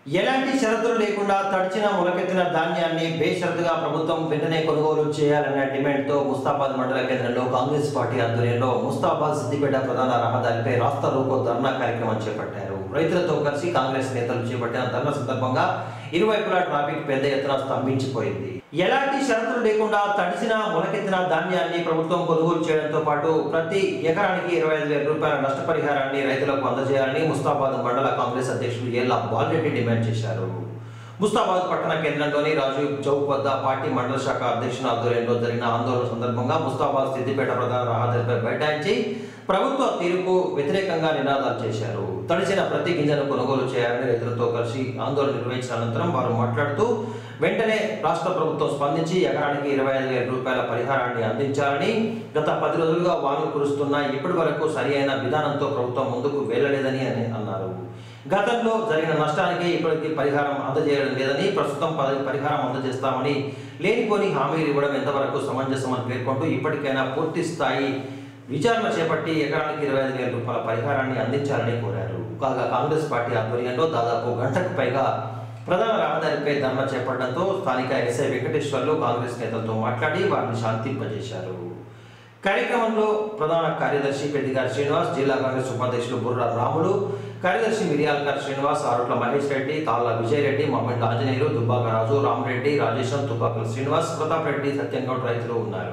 ఎలాంటి షరతులు లేకుండా తడిచిన మొలకెత్తిన ధాన్యాన్ని బేషరతుగా ప్రభుత్వం వెంటనే కొనుగోలు చేయాలనే డిమాండ్తో ముస్తాబాద్ మండల కేంద్రంలో కాంగ్రెస్ పార్టీ ఆధ్వర్యంలో ముస్తాబాద్ సిద్దిపేట ప్రధాన రహదారిపై రాస్తా రోకో ధర్నా కార్యక్రమం చేపట్టారు రైతులతో కలిసి కాంగ్రెస్ నేతలు చేపట్టిన ధర్నా సందర్భంగా ఇరువైపులా ట్రాఫిక్ పెద్ద ఎత్తున స్తంభించిపోయింది ఎలాంటి షరతులు లేకుండా తడిసిన మొలకెత్తిన ధాన్యాన్ని ప్రభుత్వం కొనుగోలు చేయడంతో పాటు ప్రతి ఎకరానికి ఇరవై ఐదు వేల రూపాయల నష్టపరిహారాన్ని రైతులకు అందజేయాలని ముస్తాబాద్ మండల కాంగ్రెస్ అధ్యక్షుడు ఎల్లా బాలరెడ్డి డిమాండ్ చేశారు ముస్తాబాద్ పట్టణ కేంద్రంలోని రాజీవ్ చౌక్ వద్ద పార్టీ మండల శాఖ అధ్యక్షుల ఆధ్వర్యంలో జరిగిన ఆందోళన సందర్భంగా ముస్తాబాద్ సిద్దిపేట ప్రధాన రహదారిపై బైఠాయించి ప్రభుత్వ తీరుకు వ్యతిరేకంగా నినాదాలు చేశారు తడిసిన ప్రతి గింజను కొనుగోలు చేయాలని రైతులతో కలిసి ఆందోళన నిర్వహించిన అనంతరం వారు మాట్లాడుతూ వెంటనే రాష్ట్ర ప్రభుత్వం స్పందించి ఎకరానికి ఇరవై ఐదు వేల రూపాయల పరిహారాన్ని అందించాలని గత పది రోజులుగా వానలు కురుస్తున్నా ఇప్పటి వరకు సరి అయిన విధానంతో ప్రభుత్వం ముందుకు వెళ్ళలేదని అని అన్నారు గతంలో జరిగిన నష్టానికి ఇప్పటికీ పరిహారం అందజేయడం లేదని ప్రస్తుతం పరి- పరిహారం అందజేస్తామని లేనిపోని హామీలు ఇవ్వడం ఎంతవరకు సమంజసమని పేర్కొంటూ ఇప్పటికైనా పూర్తి స్థాయి విచారణ చేపట్టి ఎకరానికి ఇరవై ఐదు వేల రూపాయల పరిహారాన్ని అందించాలని కోరారు కాగా కాంగ్రెస్ పార్టీ ఆధ్వర్యంలో దాదాపు గంటకు పైగా ప్రధాన రహదారిపై ధర్నా చేపట్టడంతో స్థానిక ఎస్ఐ వెంకటేశ్వర్లు కాంగ్రెస్ నేతలతో మాట్లాడి వారిని శాంతింపజేశారు కార్యక్రమంలో ప్రధాన కార్యదర్శి పెద్దిగారి శ్రీనివాస్ జిల్లా కాంగ్రెస్ ఉపాధ్యక్షులు బుర్రా రాములు కార్యదర్శి మిరియాల్కర్ శ్రీనివాస్ ఆరుట్ల మహేష్ రెడ్డి తాళ్ళ విజయ్ రెడ్డి మహమ్మద్ ఆంజనేయులు దుబ్బాక రాజు రామరెడ్డి రాజేశం తుబ్బాకల శ్రీనివాస్ ప్రతాప్ రెడ్డి సత్యంగౌడ్ రైతులు ఉన్నారు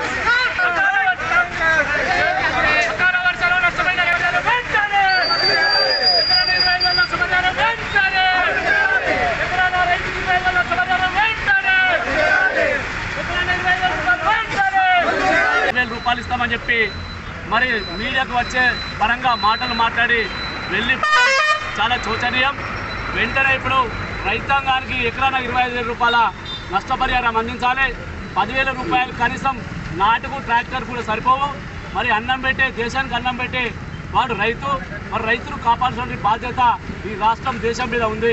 అకాల వర్షాలు నష్టమైన రైతులను వెంటనే ఎకరాల రైతుల సమాచారం వెంటనే ఎకరాల రైతుల రైతుల సమాచారం వెంటనే ఎకరాల రైతుల సమాచారం వెంటనే వేల రూపాయలు ఇస్తామని చెప్పి మరి మీడియాకు వచ్చే పరంగా మాటలు మాట్లాడి వెళ్ళి చాలా శోచనీయం వెంటనే ఇప్పుడు రైతాంగానికి ఎకరాన ఇరవై ఐదు వేల రూపాయల నష్టపరిహారం అందించాలి పదివేల రూపాయలు కనీసం నాటుకు ట్రాక్టర్ కూడా సరిపోవు మరి అన్నం పెట్టే దేశానికి అన్నం పెట్టే వాడు రైతు మరి రైతును కాపాడాల్సిన బాధ్యత ఈ రాష్ట్రం దేశం మీద ఉంది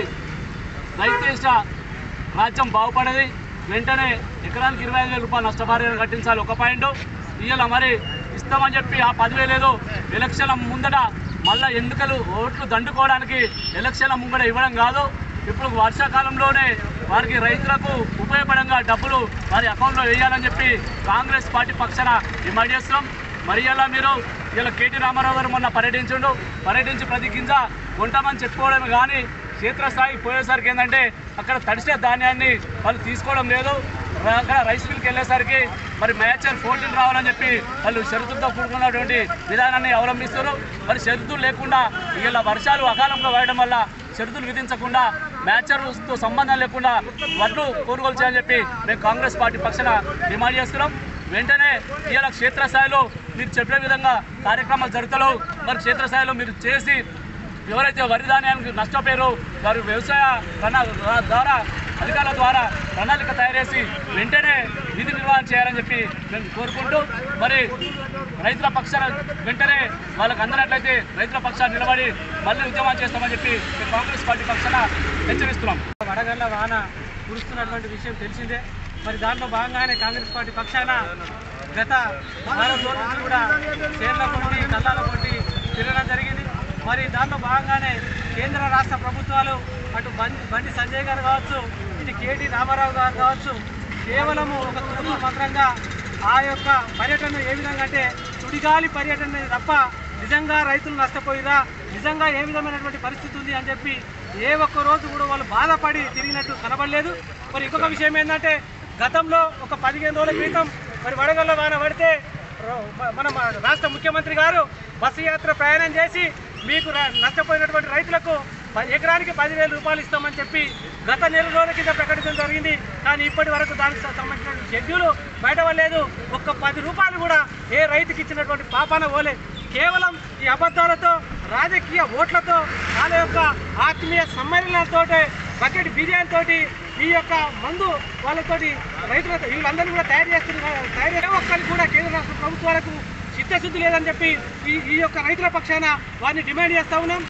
రైతు ఇష్ట రాజ్యం బాగుపడేది వెంటనే ఎకరానికి ఇరవై ఐదు వేల రూపాయలు నష్టపరిహారం కట్టించాలి ఒక పాయింట్ ఇవాళ మరి ఇస్తామని చెప్పి ఆ పదివేలు ఏదో ఎలక్షన్ల ముందట మళ్ళా ఎన్నికలు ఓట్లు దండుకోవడానికి ఎలక్షన్ల ముంగడ ఇవ్వడం కాదు ఇప్పుడు వర్షాకాలంలోనే వారికి రైతులకు ఉపయోగపడంగా డబ్బులు వారి అకౌంట్లో వేయాలని చెప్పి కాంగ్రెస్ పార్టీ పక్షాన డిమాండ్ చేస్తున్నాం మరి ఇలా మీరు ఇలా కేటీ రామారావు గారు మొన్న పర్యటించుండు పర్యటించి ప్రతి గింజ కొంటామని చెప్పుకోవడమే కానీ క్షేత్రస్థాయికి పోయేసరికి ఏంటంటే అక్కడ తడిసిన ధాన్యాన్ని వాళ్ళు తీసుకోవడం లేదు ర- అక్కడ రైస్ మిల్కి వెళ్ళేసరికి మరి మ్యాచర్ ఫోర్టీన్ రావాలని చెప్పి వాళ్ళు షరతులతో కూడుకున్నటువంటి విధానాన్ని అవలంబిస్తారు మరి షరతులు లేకుండా ఇలా వర్షాలు అకాలంలో పడడం వల్ల షరతులు విధించకుండా మ్యాచర్తో సంబంధం లేకుండా వడ్లు కొనుగోలు చేయాలని చెప్పి మేము కాంగ్రెస్ పార్టీ పక్షాన డిమాండ్ చేస్తున్నాం వెంటనే ఇవాళ క్షేత్రస్థాయిలో మీరు చెప్పే విధంగా కార్యక్రమాలు జరుగుతలేవు మరి క్షేత్రస్థాయిలో మీరు చేసి ఎవరైతే వరి ధాన్యానికి నష్టపోయారో వారు వ్యవసాయ ప్రణా ద్వారా అధికారుల ద్వారా ప్రణాళిక తయారు చేసి వెంటనే విధి నిర్వహణ చేయాలని చెప్పి మేము కోరుకుంటూ మరి రైతుల పక్షాన వెంటనే వాళ్ళకి అందనట్లయితే రైతుల పక్షాన నిలబడి మళ్ళీ ఉద్యమం చేస్తామని చెప్పి మేము కాంగ్రెస్ పార్టీ పక్షాన హెచ్చరిస్తున్నాం వడగళ్ళ వాన కురుస్తున్నటువంటి విషయం తెలిసిందే మరి దాంట్లో భాగంగానే కాంగ్రెస్ పార్టీ పక్షాన గత వారం రోజుల నుంచి కూడా చేర్ల కొట్టి కల్లాల కొట్టి తిరగడం జరిగింది మరి దాంట్లో భాగంగానే కేంద్ర రాష్ట్ర ప్రభుత్వాలు అటు బండి బండి సంజయ్ గారు కావచ్చు ఇటు కేటీ రామారావు గారు కావచ్చు కేవలము ఒక తూర్పు మంత్రంగా ఆ యొక్క పర్యటన ఏ విధంగా అంటే సుడిగాలి పర్యటన తప్ప నిజంగా రైతులు నష్టపోయిరా నిజంగా ఏ విధమైనటువంటి పరిస్థితి ఉంది అని చెప్పి ఏ ఒక్క రోజు కూడా వాళ్ళు బాధపడి తిరిగినట్టు కనబడలేదు మరి ఇంకొక విషయం ఏంటంటే గతంలో ఒక పదిహేను రోజుల క్రితం మరి వడగళ్ళ వాన పడితే ర- మన మన రాష్ట్ర ముఖ్యమంత్రి గారు బస్సు యాత్ర ప్రయాణం చేసి మీకు ర- నష్టపోయినటువంటి రైతులకు ప- ఎకరానికి పదివేల రూపాయలు ఇస్తామని చెప్పి గత నెల రోజుల కింద ప్రకటించడం జరిగింది కానీ ఇప్పటి వరకు దానికి సంబంధించిన షెడ్యూల్ బయటపడలేదు ఒక్క పది రూపాయలు కూడా ఏ రైతుకి ఇచ్చినటువంటి పాపాన పోలే కేవలం ఈ అబద్ధాలతో రాజకీయ ఓట్లతో వాళ్ళ యొక్క ఆత్మీయ సమ్మేళనాలతో బకెట్ బిర్యానీ తోటి ఈ యొక్క మందు వాళ్ళతోటి రైతులతో వీళ్ళందరినీ కూడా తయారు చేస్తున్నారు తయారు ఏ ఒక్కరికి కూడా కేంద్ర రాష్ట్ర ప్రభుత్వాలకు చిత్తశుద్ధి లేదని చెప్పి ఈ ఈ యొక్క రైతుల పక్షాన వారిని డిమాండ్ చేస్తా ఉన్నాం